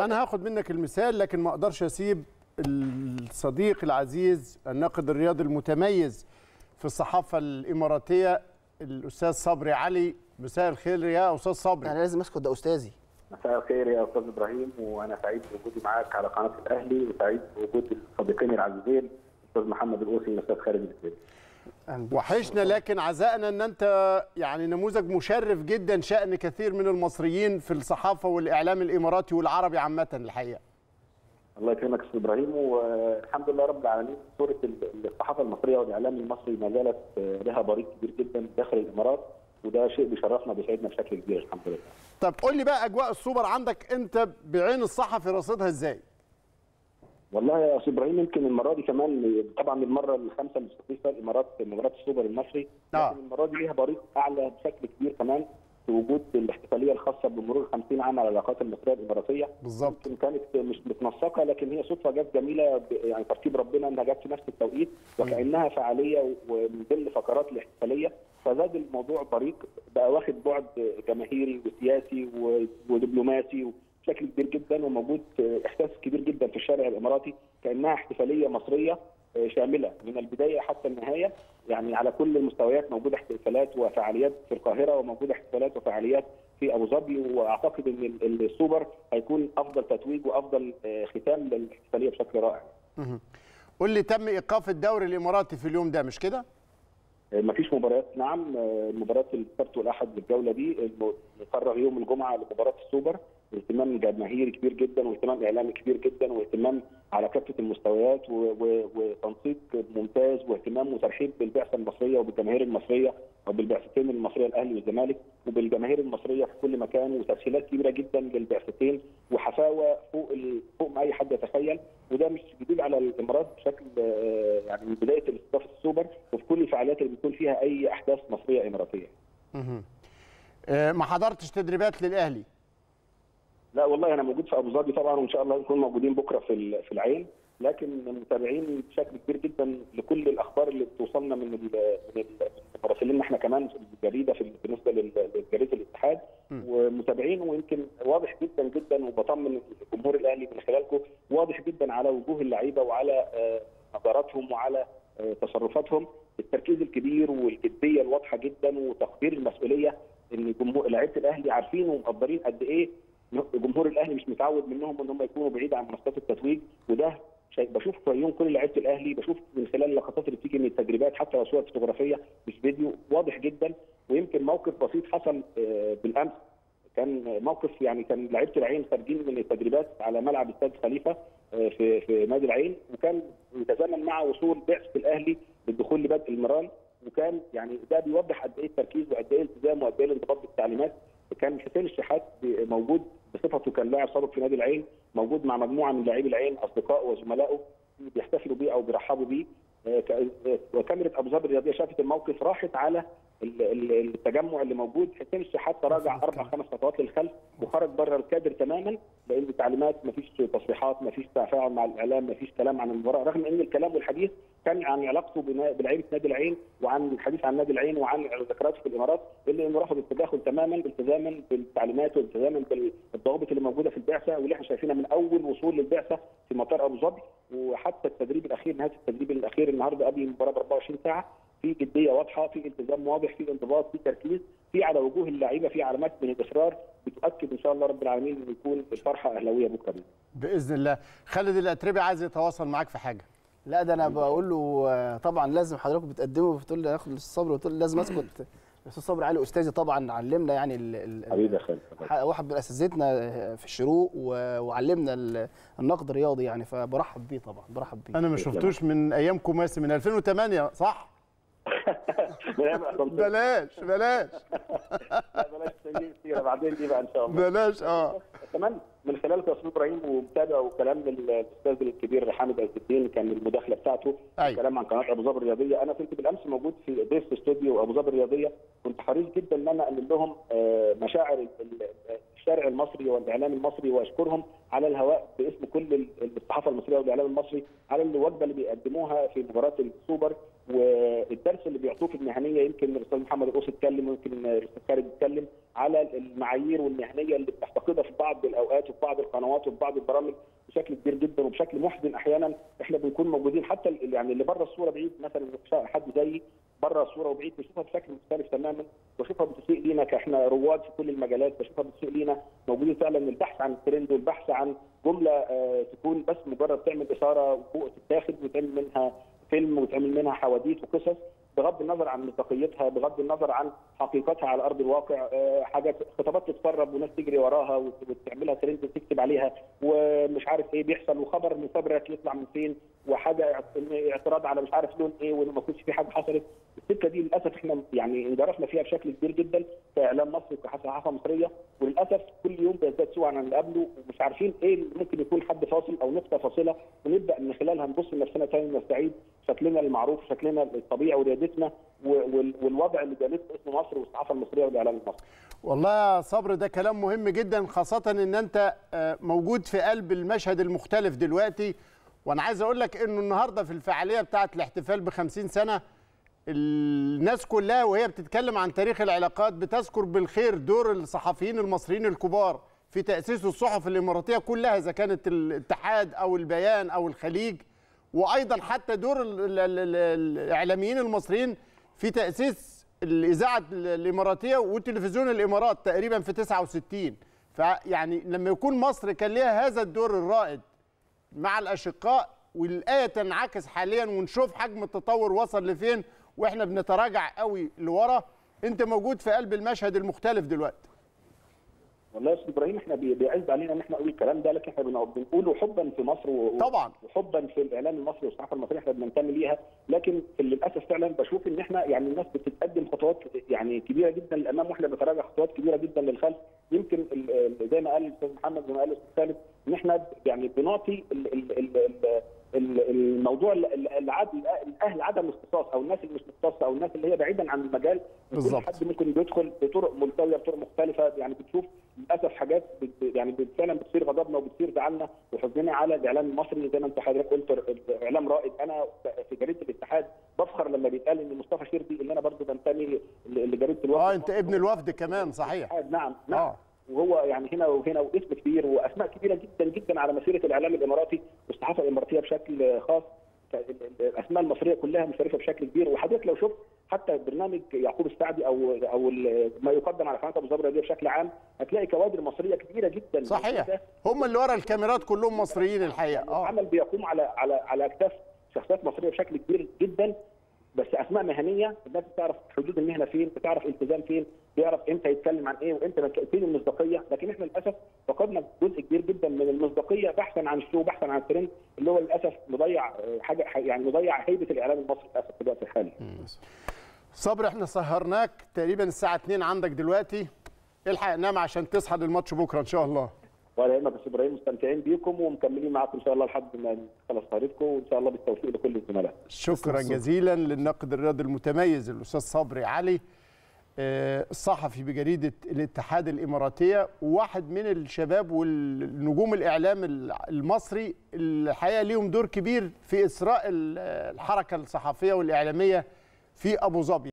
انا هاخد منك المثال لكن ما اقدرش اسيب الصديق العزيز الناقد الرياضي المتميز في الصحافه الاماراتيه الاستاذ صبري علي مساء الخير يا استاذ صبري انا لازم اسكت ده استاذي مساء الخير يا استاذ ابراهيم وانا سعيد بوجودي معاك على قناه الاهلي وسعيد بوجود الصديقين العزيزين الاستاذ محمد الاوسي من الاستاذ خالد الاسلامي وحشنا لكن عزائنا ان انت يعني نموذج مشرف جدا شان كثير من المصريين في الصحافه والاعلام الاماراتي والعربي عامه الحقيقه الله يكرمك استاذ ابراهيم والحمد لله رب العالمين صوره الصحافه المصريه والاعلام المصري ما زالت لها بريق كبير جدا داخل الامارات وده شيء بيشرفنا بيسعدنا بشكل كبير الحمد لله. طب قول لي بقى اجواء السوبر عندك انت بعين الصحفي راصدها ازاي؟ والله يا استاذ ابراهيم يمكن المره دي كمان طبعا المره الخامسه اللي بتستضيف فيها الامارات مباراه السوبر المصري آه. لكن المره دي ليها بريق اعلى بشكل كبير كمان في وجود الاحتفاليه الخاصه بمرور 50 عام على العلاقات المصريه الاماراتيه بالظبط يمكن كانت مش متنسقه لكن هي صدفه جت جميله ب- يعني ترتيب ربنا انها جت في نفس التوقيت وكانها فعاليه ومن ضمن فقرات الاحتفاليه فزاد الموضوع بريق بقى واخد بعد جماهيري وسياسي و- ودبلوماسي بشكل كبير جدا وموجود احساس كبير جدا في الشارع الاماراتي كانها احتفاليه مصريه شامله من البدايه حتى النهايه يعني على كل المستويات موجوده احتفالات وفعاليات في القاهره وموجوده احتفالات وفعاليات في ابو ظبي واعتقد ان ال- السوبر هيكون افضل تتويج وافضل آه، ختام للاحتفاليه بشكل رائع. قول لي تم ايقاف الدوري الاماراتي في اليوم ده مش كده؟ آه، مفيش مباريات نعم آه، المباريات السبت والاحد بالجوله دي الم- مفرغ يوم الجمعه لمباراه السوبر اهتمام جماهيري كبير جدا واهتمام اعلامي كبير جدا واهتمام على كافه المستويات و- و- وتنسيق ممتاز واهتمام وترحيب بالبعثه المصريه وبالجماهير المصريه وبالبعثتين المصريه الاهلي والزمالك وبالجماهير المصريه في كل مكان وتسهيلات كبيره جدا للبعثتين وحفاوه فوق ال- فوق ما اي حد يتخيل وده مش جديد على الامارات بشكل آه، يعني من بدايه الاستضافه السوبر وفي كل الفعاليات اللي بيكون فيها اي احداث مصريه اماراتيه. آه، ما حضرتش تدريبات للاهلي لا والله انا موجود في ابو ظبي طبعا وان شاء الله نكون موجودين بكره في ال- في العين لكن متابعين بشكل كبير جدا لكل الاخبار اللي بتوصلنا من ال- من ال- مراسليننا احنا كمان في الجريده في بالنسبه لل- لجريده الاتحاد ومتابعين ويمكن واضح جدا جدا وبطمن الجمهور الاهلي من خلالكم واضح جدا على وجوه اللعيبه وعلى آه، نظراتهم وعلى آه، تصرفاتهم التركيز الكبير والجديه الواضحه جدا وتقدير المسؤوليه ان جمهور لعيبه الاهلي عارفين ومقدرين قد ايه جمهور الاهلي مش متعود منهم ان هم يكونوا بعيد عن منصات التتويج وده شيء بشوف في عيون كل لعيبه الاهلي بشوف من خلال اللقطات اللي بتيجي من التدريبات حتى لو صور فوتوغرافيه مش فيديو واضح جدا ويمكن موقف بسيط حصل آه، بالامس كان موقف يعني كان لعيبه العين خارجين من التدريبات على ملعب استاد خليفه آه، في في نادي العين وكان يتزامن مع وصول بعثه الاهلي للدخول لبدء المران وكان يعني ده بيوضح قد ايه التركيز وقد ايه الالتزام وقد ايه الانضباط بالتعليمات كان حسين الشحات موجود بصفته كان لاعب سابق في نادي العين موجود مع مجموعه من لاعبي العين اصدقائه وزملائه بيحتفلوا بيه او بيرحبوا بيه آه، ك- آه، وكاميرا ابو ظبي الرياضيه شافت الموقف راحت على ال- ال- التجمع اللي موجود حسين الشحات تراجع اربع خمس خطوات للخلف وخرج بره الكادر تماما لان التعليمات مفيش تصريحات مفيش تفاعل مع الاعلام مفيش كلام عن المباراه رغم ان الكلام والحديث كان عن علاقته بنا- بلعيبه نادي العين وعن الحديث عن نادي العين وعن ذكرياته في الامارات الا انه رفض التداخل تماما التزاما بالتعليمات والتزاما بالضوابط اللي موجوده في البعثه واللي احنا شايفينها من اول وصول للبعثه في مطار ابو ظبي وحتى التدريب الاخير نهايه التدريب الاخير النهارده قبل المباراه ب 24 ساعه في جديه واضحه في التزام واضح في انضباط في تركيز في على وجوه اللعيبه في علامات من الاصرار بتؤكد ان شاء الله رب العالمين انه يكون الفرحه اهلاويه بكره بإذن الله. باذن الله خالد الاتربي عايز يتواصل معاك في حاجه لا ده انا بقول له آه، طبعا لازم حضرتك بتقدمه بتقول لي اخد الصبر وتقول لي لازم اسكت الاستاذ صبري علي استاذي طبعا علمنا يعني ال- ال- حبيبي يا خالد ح- واحد من اساتذتنا في الشروق و- وعلمنا ال- النقد الرياضي يعني فبرحب بيه طبعا برحب بيه انا ما شفتوش من ايام كوماسي من 2008 صح بلاش بلاش لا بلاش تجيب سيره بعدين دي بقى ان شاء الله بلاش اه كمان من خلال يا استاذ ابراهيم ومتابع وكلام الاستاذ الكبير حامد عز الدين كان المداخله بتاعته أيوة. كلام عن قناه ابو ظبي الرياضيه انا كنت بالامس موجود في ضيف في استوديو ابو ظبي الرياضيه كنت حريص جدا ان انا انقل لهم آه، مشاعر ال- ال- الشارع المصري والاعلام المصري واشكرهم على الهواء باسم كل ال- الصحافه المصريه والاعلام المصري على الوجبه اللي بيقدموها في مباراه السوبر والدرس اللي بيعطوه في المهنيه يمكن الاستاذ محمد القوس اتكلم ويمكن الاستاذ خالد اتكلم على المعايير والمهنيه اللي بنفتقدها في بعض الاوقات وفي بعض القنوات وفي بعض البرامج بشكل كبير جدا وبشكل محزن احيانا احنا بنكون موجودين حتى ال- يعني اللي بره الصوره بعيد مثلا حد زيي بره الصوره وبعيد بشوفها بشكل مختلف تماما بشوفها بتسيء لينا كاحنا رواد في كل المجالات بشوفها بتسيء لينا موجودين فعلا البحث عن الترند والبحث عن جمله آه، تكون بس مجرد تعمل اثاره وتتاخد وتعمل منها فيلم وتعمل منها حواديت وقصص بغض النظر عن مصداقيتها بغض النظر عن حقيقتها على ارض الواقع آه، حاجات خطابات تتسرب وناس تجري وراها وت- وتعملها ترند وتكتب عليها ومش عارف ايه بيحصل وخبر مفبرك يطلع من فين وحاجه اعت- اعتراض على مش عارف لون ايه وانه ما يكونش في حاجه حصلت السكه دي للاسف احنا يعني انجرفنا فيها بشكل كبير جدا كاعلام مصري وكصحافه مصريه وللاسف كل يوم بيزداد سوء عن اللي قبله ومش عارفين ايه اللي ممكن يكون حد فاصل او نقطه فاصله ونبدا من خلالها نبص لنفسنا تاني نستعيد شكلنا المعروف شكلنا الطبيعي وريادتنا و- وال- والوضع اللي جالته اسم مصر والصحافه المصريه والاعلام المصري. والله يا صبر ده كلام مهم جدا خاصة ان انت آه، موجود في قلب المشهد المختلف دلوقتي وانا عايز اقول لك انه النهارده في الفعالية بتاعة الاحتفال ب 50 سنة الناس كلها وهي بتتكلم عن تاريخ العلاقات بتذكر بالخير دور الصحفيين المصريين الكبار في تأسيس الصحف الإماراتية كلها إذا كانت الاتحاد أو البيان أو الخليج وأيضا حتى دور ال- ال- ال- ال- الإعلاميين المصريين في تأسيس الإذاعة الإماراتية وتلفزيون الإمارات تقريبا في 69 فيعني لما يكون مصر كان ليها هذا الدور الرائد مع الاشقاء والايه تنعكس حاليا ونشوف حجم التطور وصل لفين واحنا بنتراجع قوي لورا انت موجود في قلب المشهد المختلف دلوقتي والله يا استاذ ابراهيم احنا بي- بيعز علينا ان احنا نقول الكلام ده لكن احنا بنقعد بنقوله حبا في مصر و... طبعا. وحبا في الاعلام المصري والصحافه المصريه احنا بننتمي ليها لكن للاسف فعلا بشوف ان احنا يعني الناس بتتقدم خطوات يعني كبيره جدا للامام واحنا بنتراجع خطوات كبيره جدا للخلف يمكن ال- ال- زي ما قال الاستاذ محمد زي ما قال الاستاذ خالد ان احنا يعني بنعطي ال- ال- ال- ال- ال- الموضوع ال- ال- العدل اهل عدم الاختصاص او الناس اللي مش مختصه او الناس اللي هي بعيدا عن المجال كل بالظبط. حد ممكن بيدخل بطرق ملتويه بطرق مختلفه يعني بتشوف للاسف حاجات بت يعني بت- فعلا بتصير غضبنا وبتصير زعلنا وحزننا على الاعلام المصري زي ما انت حضرتك قلت اعلام رائد انا في جريده الاتحاد بفخر لما بيتقال ان مصطفى شيردي اللي انا برضه بنتمي ل- لجريده الوفد اه انت ابن الوفد كمان صحيح الاتحاد، نعم نعم اه وهو يعني هنا وهنا واسم كبير واسماء كبيره جدا جدا على مسيره الاعلام الاماراتي والصحافه الاماراتيه بشكل خاص الاسماء المصريه كلها مشرفه بشكل كبير وحضرتك لو شفت حتى برنامج يعقوب السعدي او او ال- ما يقدم على قناه ابو ظبي الرياضيه بشكل عام هتلاقي كوادر مصريه كبيره جدا صحيح هم اللي ورا الكاميرات كلهم مصريين الحقيقه اه العمل بيقوم على على على اكتاف شخصيات مصريه بشكل كبير جدا بس اسماء مهنيه الناس بتعرف حدود المهنه فين بتعرف التزام فين بيعرف امتى يتكلم عن ايه وامتى ما يتك- فين المصداقيه لكن احنا للاسف فقدنا جزء كبير جدا من المصداقيه بحثا عن الشو بحثا عن الترند اللي هو للاسف مضيع آه، حاجه يعني مضيع هيبه الاعلام المصري للاسف في الوقت الحالي صبري احنا سهرناك تقريبا الساعه 2 عندك دلوقتي الحق نام عشان تصحى للماتش بكره ان شاء الله ولا يهمك يا استاذ ابراهيم مستمتعين بيكم ومكملين معاكم ان شاء الله لحد ما نخلص سهرتكم وان شاء الله بالتوفيق لكل الزملاء شكرا جزيلا للناقد الرياضي المتميز الاستاذ صبري علي آه، الصحفي بجريده الاتحاد الاماراتيه وواحد من الشباب والنجوم الاعلام المصري الحقيقه ليهم دور كبير في اسراء الحركه الصحفيه والاعلاميه في ابو ظبي